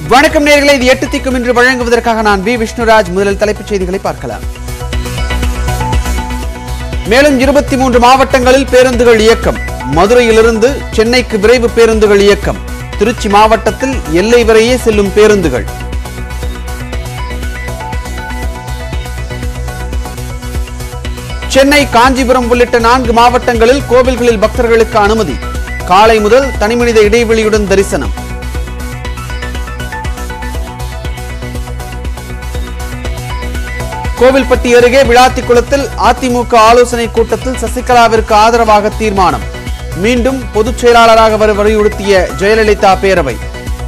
வணக்கம் நேர்களை இது எட்டு திக்கும் என்று வழங்குவதற்காக நான் வி விஷ்ணுராஜ் முதலில் தலைப்புச் செய்திகளை பார்க்கலாம் மேலும் இருபத்தி மூன்று மாவட்டங்களில் பேருந்துகள் இயக்கம் மதுரையிலிருந்து சென்னைக்கு விரைவு பேருந்துகள் இயக்கம் திருச்சி மாவட்டத்தில் எல்லை வரையே செல்லும் பேருந்துகள் சென்னை காஞ்சிபுரம் உள்ளிட்ட நான்கு மாவட்டங்களில் கோவில்களில் பக்தர்களுக்கு அனுமதி காலை முதல் தனிமனித இடைவெளியுடன் தரிசனம் கோவில்பட்டி அருகே விளாத்திக்குளத்தில் அதிமுக ஆலோசனை கூட்டத்தில் சசிகலாவிற்கு ஆதரவாக தீர்மானம் மீண்டும் பொதுச் செயலாளராக வர வலியுறுத்திய ஜெயலலிதா பேரவை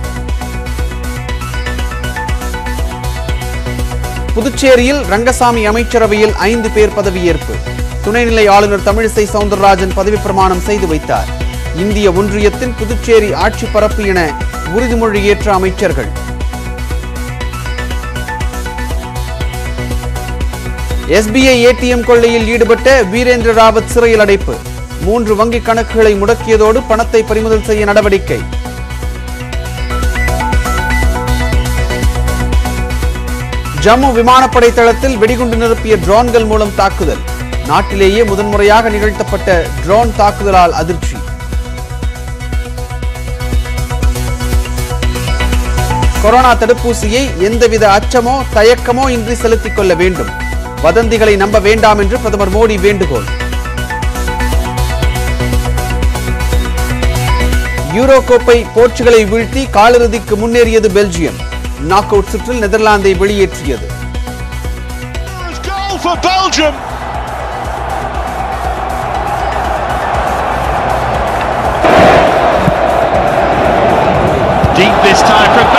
புதுச்சேரியில் ரங்கசாமி அமைச்சரவையில் ஐந்து பேர் பதவியேற்பு துணைநிலை ஆளுநர் தமிழிசை சவுந்தரராஜன் பதவி பிரமாணம் செய்து வைத்தார் இந்திய ஒன்றியத்தின் புதுச்சேரி ஆட்சி பரப்பு என உறுதிமொழி ஏற்ற அமைச்சர்கள் எஸ்பிஐ ஏடிஎம் கொள்ளையில் ஈடுபட்ட வீரேந்திர ராவத் சிறையில் அடைப்பு மூன்று வங்கிக் கணக்குகளை முடக்கியதோடு பணத்தை பறிமுதல் செய்ய நடவடிக்கை ஜம்மு விமானப்படை தளத்தில் வெடிகுண்டு நிரப்பிய ட்ரோன்கள் மூலம் தாக்குதல் நாட்டிலேயே முதன்முறையாக நிகழ்த்தப்பட்ட ட்ரோன் தாக்குதலால் அதிர்ச்சி கொரோனா தடுப்பூசியை எந்தவித அச்சமோ தயக்கமோ இன்றி செலுத்திக் கொள்ள வேண்டும் வதந்திகளை நம்ப வேண்டாம் என்று பிரதமர் மோடி வேண்டுகோள் யூரோ கோப்பை போர்ச்சுகலை வீழ்த்தி காலிறுதிக்கு முன்னேறியது பெல்ஜியம் நாக் அவுட் சுற்றில் நெதர்லாந்தை வெளியேற்றியது Goal for Belgium. Deep this time from